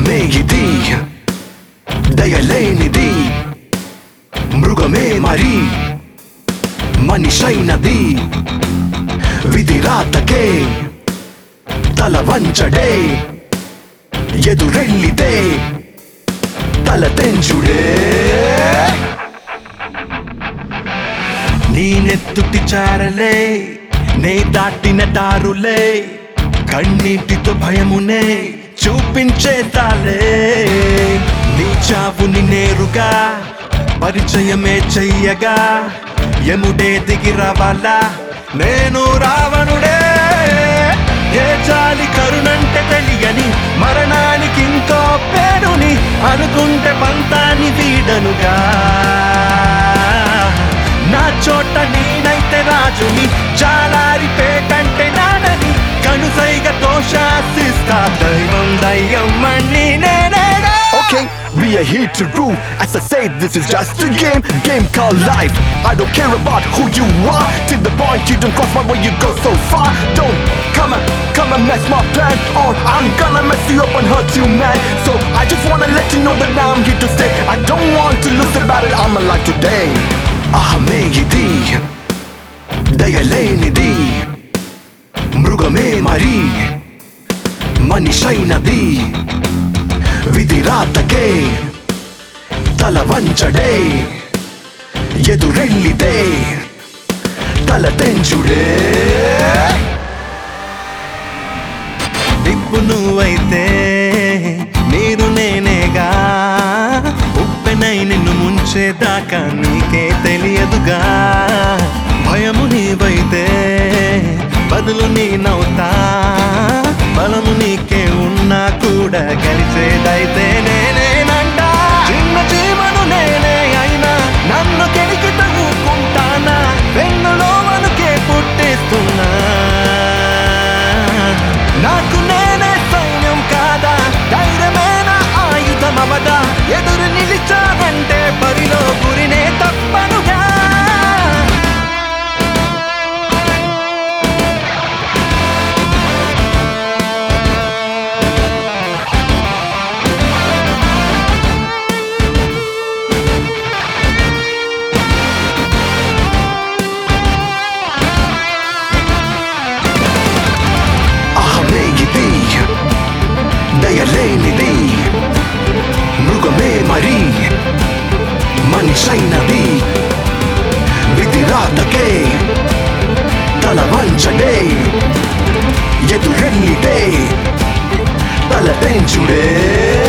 అహమే ఇది దయలేనిది మృగమే మరి మనిషైనది విధి రాతకే తల వంచడే ఎదురెళ్ళితే తల తెంచుడే నీ నెత్తుటి చారలే నే దాటిన దారులే కన్నీటితో భయమునే చూపించేతాలే నీ చావుని నేరుగా పరిచయమే చెయ్యగా ఎముడే దిగి రావాలా నేను రావణుడే ఏ జాలి కరుణంటే తెలియని మరణానికి ఇంకో పేరుని అనుకుంటే పంతాన్ని వీడనుగా నా చోట నేనైతే రాజుని చాలారి పేటంటే నాడని కనుసైగతో శాసిస్తా దైవం దయ్యం మళ్ళీ నేనేగా Okay, we are here to rule. As I say, this is just a game, game called life. I don't care about who you are. To the point you don't cross my way, you go so far. Don't come and come and mess my plan, or I'm gonna mess you up and hurt you, man. So I just wanna let you know that now I'm here to stay. I don't want to lose the battle. I'm alive today. అహమే ఇది దయలేనిది మృగమే మరి మనిషైనది విధి రాతకే తల వంచడే ఎదురెళ్ళితే తల తెంచుడే దిప్పు నువ్వైతే నీరు నేనేగా ఉప్పెనై నిన్ను ముంచేదాకా నీకే తెలియదుగా భయము నీవైతే బదులు నేనవుతా బలము నీకే ఉన్నా కూడా కలిసేదైతే నేనేనంట చిన్న చీమను నేనే అయినా నన్ను కెలికి తగుకుంటానా వెన్నులో మనకే పుట్టిస్తున్నా నాకు నేనే సైన్యం కాదా ధైర్యమేనా ఆయుధమవదా ఎదురు నిలిచానంటే బరిలో గురినే తప్పనుగా అహమే ఇది దయలేనిది మృగమే మరి మనిషైనది విధి రాతకే తల వంచడే ఎదురెళ్ళితే తల తెంచుడే